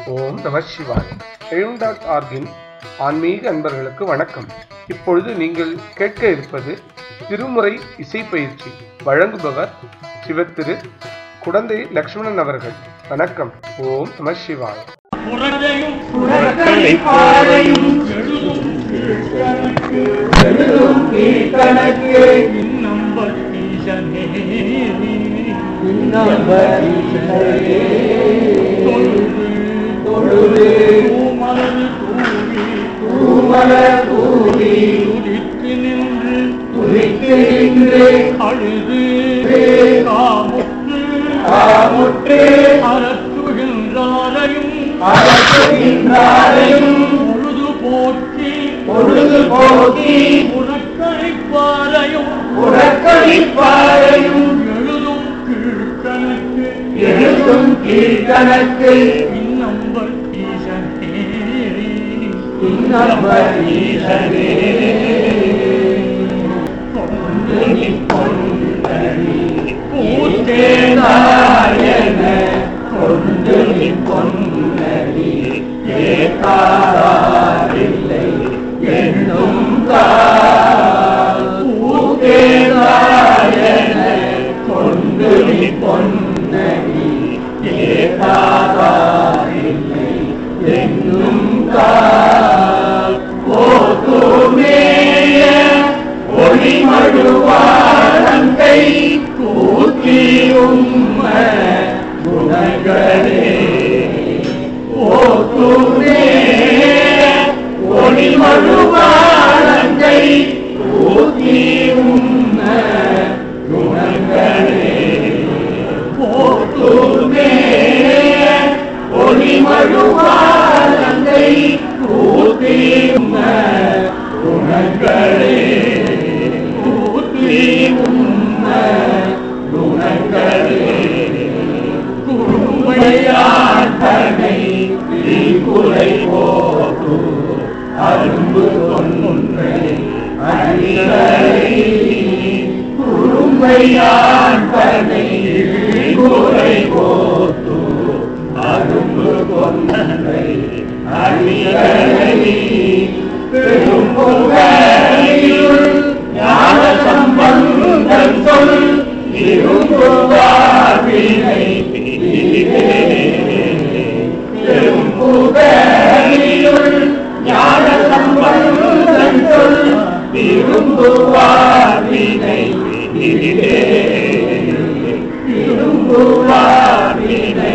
ஓம் நம சிவாய் எழும் டாட் ஆர்கின் ஆன்மீக அன்பர்களுக்கு வணக்கம் இப்பொழுது நீங்கள் கேட்க இருப்பது திருமுறை இசை பயிற்சி வழங்குபவர் சிவத்திரு குடந்தை லக்ஷ்மணன் அவர்கள் வணக்கம் ஓம் நம சிவாய் புறத்தையும் புறக்கணிப்பாரையும் எழுதும் கீழ்கணக்கு எழுதும் கீழ்கணக்கு இன்னம்பர் ஈசனே இன்னம்பரீசரே தொழுது தொழுது தூமலது தூவி தூமலர் தூவி துதித்து நின்று துதித்து நின்று அழுது காமுற்று காமுற்று அறத்துகின்றாரையும் அகற்றுகின்றாரையும் பொழுது போக்கி பொழுது போக்கி புறக்கணிப்பாரையும் புறக்கணிப்பாரையும் எழுதும் கீழ்கணக்கு எழுதும் கீழ்கணக்கு இன்னம்பர் ஈசனே இன்னம்பரீசரே பூத்தேனாயன கொண்டு நீ பொன்னடி கேட்டாரில்லை என்னும் பூத்தேனாயன கொண்டு நீ பொன்னடி கேட்டாரில்லை என்னும் போத்துமேய ஒளிமழுவாழங்கை கூத்தி உம்ம குணங்களே போத்துமேய ஒளிமழுவாழங்கை கூத்தி உம்ம குணங்களே போத்துமேய ஒளிமழுவாழங்கை கூத்தி உம்ம குணங்களே கூத்தி உம்ம குணங்களே குறும்பையாட்டனை குலை போது அரும்பு தொன்றை அடிகளை குறும்பையாட்டனை குலை போது அரும்பு கொன்றை அடிகளை பெரும்புகையுள் ஞான சம்பந்தன் சொல் இரும்புவாவினை பெரும்புகையுள் ஞான சம்பந்தன் சொல் இரும்புவாவினை இரும்புவாவினை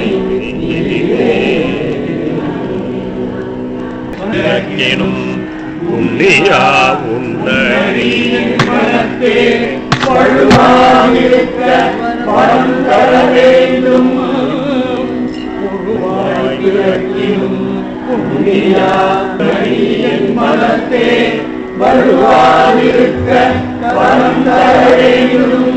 எனும் உன்னியா உன்னடி மனத்தே வழுவாதிருக்க வரம் தர வேண்டும் உருவாய்கிழக்கினும் புண்ணியா நடிகன் மனத்தே வழுவாதிருக்க வரம் தர வேண்டும்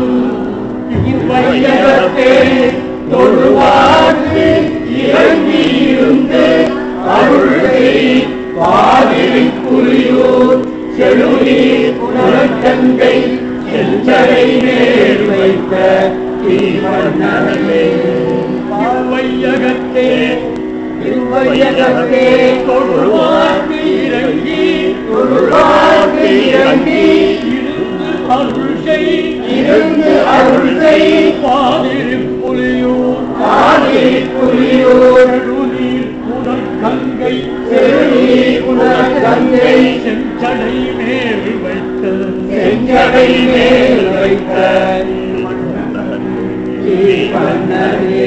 இவ்வையகத்தே தொழுவார்க்கு இறங்கியிருந்து அருள் செய் பாதிரி புலியூர் செழுநீர் புனர்கங்கை செஞ்சரை மேல் வைத்த தீவண்ணமே வையகத்தே இவ்வையகத்தே தொழுவார்க்கு இறங்கி தொழுவார்க்கு இறங்கி இருந்து அருள் செய் இருந்து அருள் செய் பாதிரி புலியூர் பாதிரி புலியூர் எழுநீர் புனல் கங்கை செழுநீர் புனர்கங்கை செஞ்சடை மேல் வைத்த செஞ்சடை மேல் வைத்த தீவண்ணமே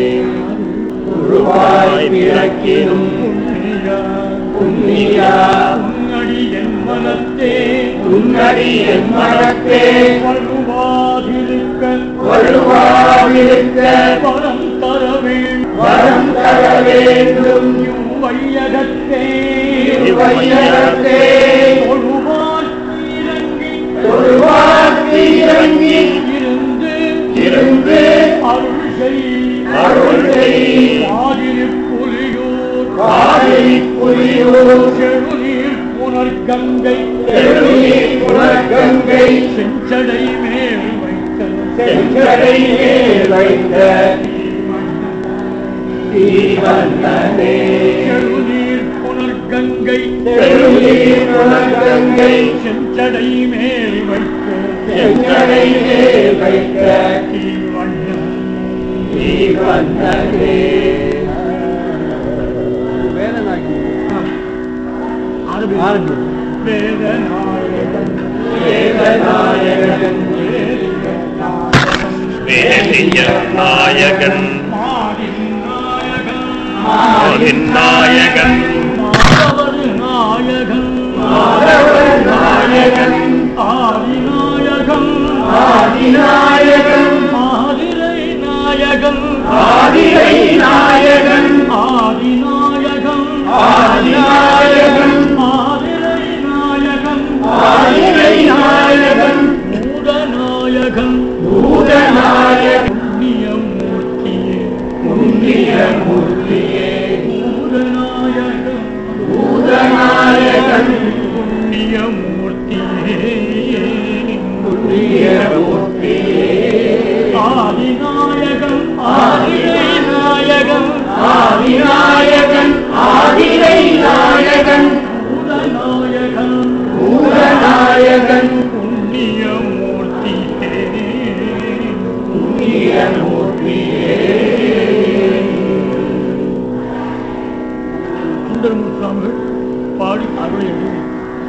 உருவாய் பிறக்கினும் புண்ணியா உன்னடி என் மனத்தே உன்னடி என் மனத்தே வழுவாதிருக்க வலுவாவிருக்க வரம் தர வேண்டும் வரம் தர வேண்டும் வையகத்தே வையகத்தே தொழுவார் இறங்கி தொழுவார்க்கு இறங்கி இருந்து இருந்து அருள் செய் அருள் செய் ஆதிரி புலியூர் காவிரி புலியூர் செழுநீர் புனர்கங்கை செழுநீர் புனர்கங்கை செஞ்சடை மேல் வைத்த செஞ்சடை மேல் வைத்த தீவந்தனே எழுநீர் புனர்கங்கை தெருநீர் புனர்கங்கை செஞ்சடை மேல் வைத்து செங்கடை மேல் வைத்த தீவண்ணன் தீவந்தனே வேதநாயகன் வேதநாயகன் வேலிய நாயகன் மாரின் நாயகன் ஆதின் நாயகன் மாதவர் நாயகன் மாதவர் நாயகன் ஆதிநாயகன் ஆதிநாயகன் ஆதிரை நாயகன் ஆதிரை நாயகன் ஆதிநாயகன் ஆதிநாயகன் ஆதிரை நாயகன் ஆதிரை நாயகன் மூடநாயகன் பூதநாயகன் புண்ணியமூர்த்தியே புண்ணியமூர்த்தியே மூடநாயகன் பூதநாயகன் புண்ணியமூர்த்தியே புண்ணியமூர்த்தியே ஆதிநாயகன் ஆதிரை நாயகன் ஆதிநாயகன் ஆதிரை நாயகன் மூடநாயகன் பூதநாயகன் புண்ணியமூர்த்தியே புண்ணியமூர்த்தியே சுந்தரமுசாமிகள் பாடி அருளை எழுதி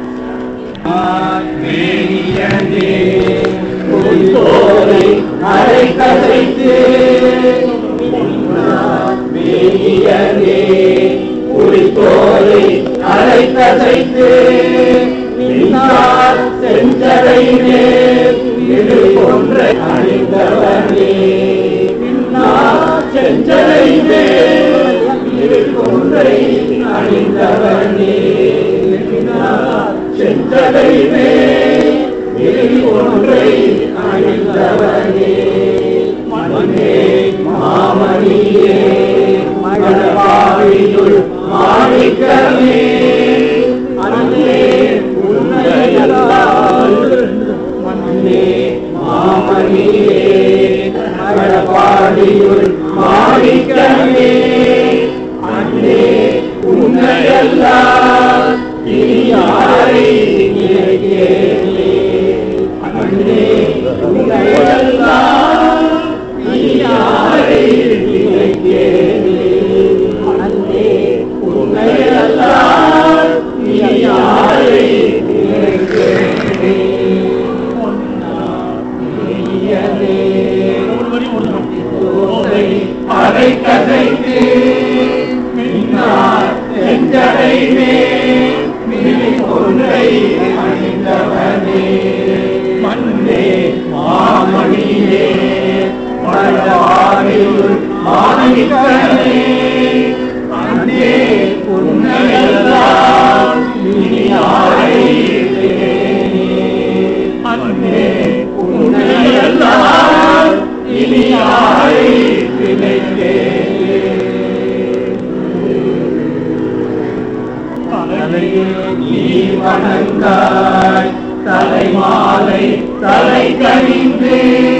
மேனியனே பொய்தோரை அரை கதைத்து மேனியனே பொய்தோரை அரை கதைத்து நின்றார் செஞ்சரை மேல் இரு கொன்றை அணிந்தவனே நின்றார் செஞ்சரை மேல் இரு கொன்றை அணிந்தவனே நின்றார் செஞ்சரை மேல் இரு கொன்றை அணிந்தவனே மண்ணே மாமணியே மணவாழியுள் மாணிக்கமே அன்னே உன்னையல்லால் மண்ணே மாமணியே மணவாழியுள் மாணிக்கமே அன்னே உன்னையல்லால் இனி யாரை நினைக்கிறேனே அன்னே உன்னையல்லால் இனி யாரை நினைக்கிறேனே அன்னே உன்னையல்லால் இனி யாரை நினைக்கிறேனே பொன்னாயியனே ஒரு வரி ஒரு சொல். தோலை அரை கதைத்து மின்னார் செஞ்சடை மேல் மிழி ஒன்றை அணிந்தவனே மண்ணே மாமணியே மழவாரியுள் மாணிக்கனே அன்னே உன்னையெல்லாம் இனி யாரை அன்னே உன்னையெல்லாம் இனி யாரை தலையே நீ வணங்காய் தலைமாலை தலை கணிந்து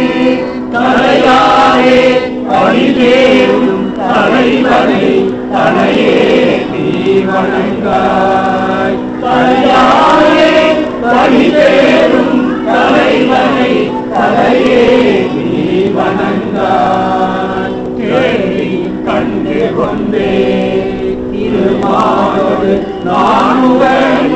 தலையாரே பணிதேரும் தலைவனை தலையே நீ வணங்காய் தலையாரே பணிதேரும் தலைவனை தலையே நீ வணங்காய் கேள்வி கண்டு கொண்டே திருமாவோடு நானுடன்